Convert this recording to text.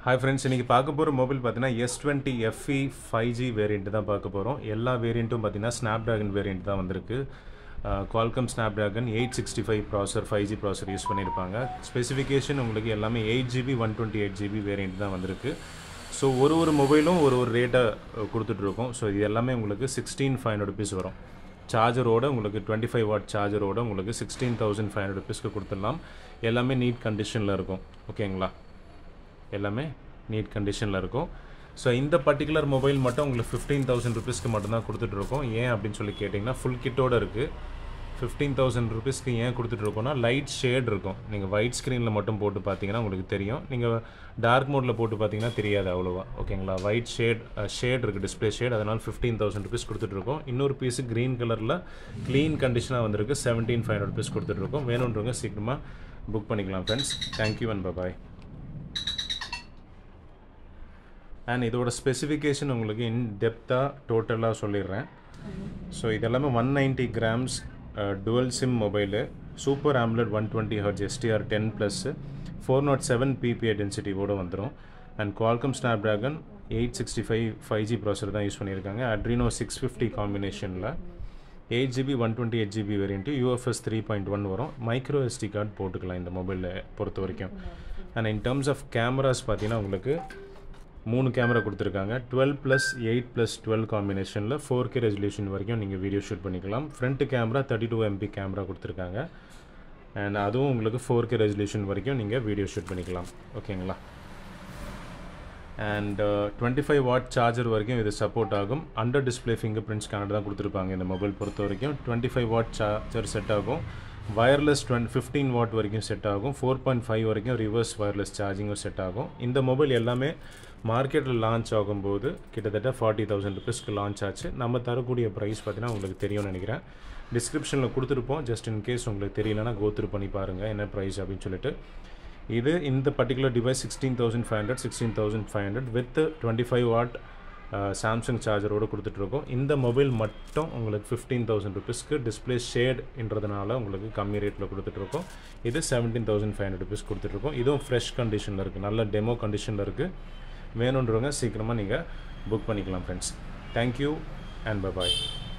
hi friends இன்றைக்கி பார்க்க போகிற மொபைல் பார்த்தீங்கன்னா S twenty FE five G variant தான் பார்க்க போகிறோம் எல்லா வேரியண்ட்டும் பார்த்தீங்கன்னா ஸ்னாப் ட்ராகன் வேரியண்ட் தான் வந்திருக்கு Qualcomm Snapdragon eight sixty five processor five G processor use பண்ணியிருப்பாங்க ஸ்பெசிஃபிகேஷன் உங்களுக்கு எல்லாமே eight GB one twenty eight GB variant தான் வந்திருக்கு ஸோ ஒரு ஒரு மொபைலும் ஒரு ஒரு ரேட்டை கொடுத்துட்ருக்கோம் ஸோ இது எல்லாமே உங்களுக்கு சிக்ஸ்டீன் ஃபைவ் ஹண்ட்ரட் ருபீஸ் வரும் சார்ஜரோட உங்களுக்கு டுவெண்ட்டி ஃபைவ் வாட் சார்ஜரோட உங்களுக்கு சிக்ஸ்டீன் தௌசண்ட் ஃபைவ் ஹண்ட்ரட் ருபீஸ்க்கு கொடுத்துடலாம் எல்லாமே நீட் கண்டிஷனில் இருக்கும் ஓகேங்களா எல்லாமே நீட் கண்டிஷனில் இருக்கும் ஸோ இந்த பர்டிகுலர் மொபைல் மட்டும் உங்களுக்கு ஃபிஃப்டீன் தௌசண்ட் ருபீஸ்க்கு மட்டும்தான் கொடுத்துட்ருக்கோம் ஏன் அப்படின்னு சொல்லி கேட்டிங்கன்னா ஃபுல் கிட்டோட இருக்குது ஃபிஃப்டீன் தௌசண்ட் ருபீஸ்க்கு ஏன் கொடுத்துட்ருக்கோம்னா லைட் ஷேட் இருக்கும் நீங்கள் ஒயிட் ஸ்க்ரீனில் மட்டும் போட்டு பார்த்தீங்கன்னா உங்களுக்கு தெரியும் நீங்கள் டார்க் மோடில் போட்டு பார்த்தீங்கன்னா தெரியாது அவ்வளோவா ஓகேங்களா ஒயிட் ஷேட் ஷேட் இருக்குது டிஸ்பிளே ஷேட் அதனால் ஃபிஃப்டீன் தௌசண்ட் ருபீஸ் கொடுத்துட்ருக்கோம் இன்னொரு பீஸு க்ரீன் கலரில் க்ளீன் கண்டிஷனாக வந்திருக்கு செவன்டீன் ஃபைவ் ஹண்ட்ரட் ருபீஸ் கொடுத்துட்ருக்கோம் வேணுன்றவங்க சீக்கிரமாக புக் பண்ணிக்கலாம் friends thank you and bye bye and இதோட ஸ்பெசிஃபிகேஷன் உங்களுக்கு இன் டெப்த்தாக டோட்டலாக சொல்லிடுறேன் ஸோ இதெல்லாமே one ninety grams dual sim mobile super AMOLED one twenty hertz HDR ten plus four naught seven PPI டென்சிட்டியோடு வந்துடும் and Qualcomm Snapdragon eight sixty five five G processor தான் use பண்ணியிருக்காங்க Adreno six fifty காம்பினேஷனில் eight GB one twenty eight GB variant UFS three point one வரும் micro SD card போட்டுக்கலாம் இந்த மொபைலில் பொறுத்த வரைக்கும் and in terms of cameras பார்த்தீங்கன்னா உங்களுக்கு மூணு கேமரா கொடுத்துருக்காங்க twelve plus eight plus twelve காம்பினேஷனில் ஃபோர் கே ரெசல்யூஷன் வரைக்கும் நீங்கள் வீடியோ ஷூட் பண்ணிக்கலாம் front camera thirty two MP camera கொடுத்துருக்காங்க அண்ட் அதுவும் உங்களுக்கு ஃபோர் கே ரெசல்யூஷன் வரைக்கும் நீங்கள் வீடியோ ஷூட் பண்ணிக்கலாம் ஓகேங்களா and twenty five watt charger வரைக்கும் இது சப்போர்ட் ஆகும் under display fingerprints connect தான் கொடுத்துருப்பாங்க இந்த மொபைல் பொறுத்த வரைக்கும் twenty five watt charger set ஆகும் வயர்லெஸ் டுவெண்ட் ஃபிஃப்டீன் வாட் வரைக்கும் செட் ஆகும் ஃபோர் பாயிண்ட் ஃபைவ் வரைக்கும் ரிவர்ஸ் வயர்லெஸ் சார்ஜிங்கும் செட் ஆகும் இந்த மொபைல் எல்லாமே மார்க்கெட்டில் லான்ச் ஆகும்போது கிட்டத்தட்ட ஃபார்ட்டி தௌசண்ட் ருபீஸ்க்கு லான்ச் ஆச்சு நம்ம தரக்கூடிய ப்ரைஸ் பார்த்தீங்கன்னா உங்களுக்கு தெரியும்னு நினைக்கிறேன் டிஸ்கிரிப்ஷனில் கொடுத்துருப்போம் ஜஸ்ட் இன் கேஸ் உங்களுக்கு தெரியலனா கோத்ரூ பண்ணி பாருங்கள் என்ன ப்ரைஸ் அப்படின்னு சொல்லிட்டு இது இந்த particular device sixteen thousand five hundred sixteen thousand five hundred with twenty five watt Samsung சார்ஜரோடு கொடுத்துட்ருக்கோம் இந்த மொபைல் மட்டும் உங்களுக்கு ஃபிஃப்டீன் தௌசண்ட் ருபீஸ்க்கு டிஸ்பிளே ஷேட்ன்றதுனால உங்களுக்கு கம்மி ரேட்டில் கொடுத்துட்ருக்கோம் இது seventeen thousand five hundred rupees கொடுத்துட்ருக்கோம் இதுவும் ஃப்ரெஷ் கண்டிஷனில் இருக்குது நல்ல டெமோ கண்டிஷனில் இருக்குது வேணுன்றவங்க சீக்கிரமாக நீங்கள் புக் பண்ணிக்கலாம் ஃப்ரெண்ட்ஸ் தேங்க்யூ அண்ட் பபாய்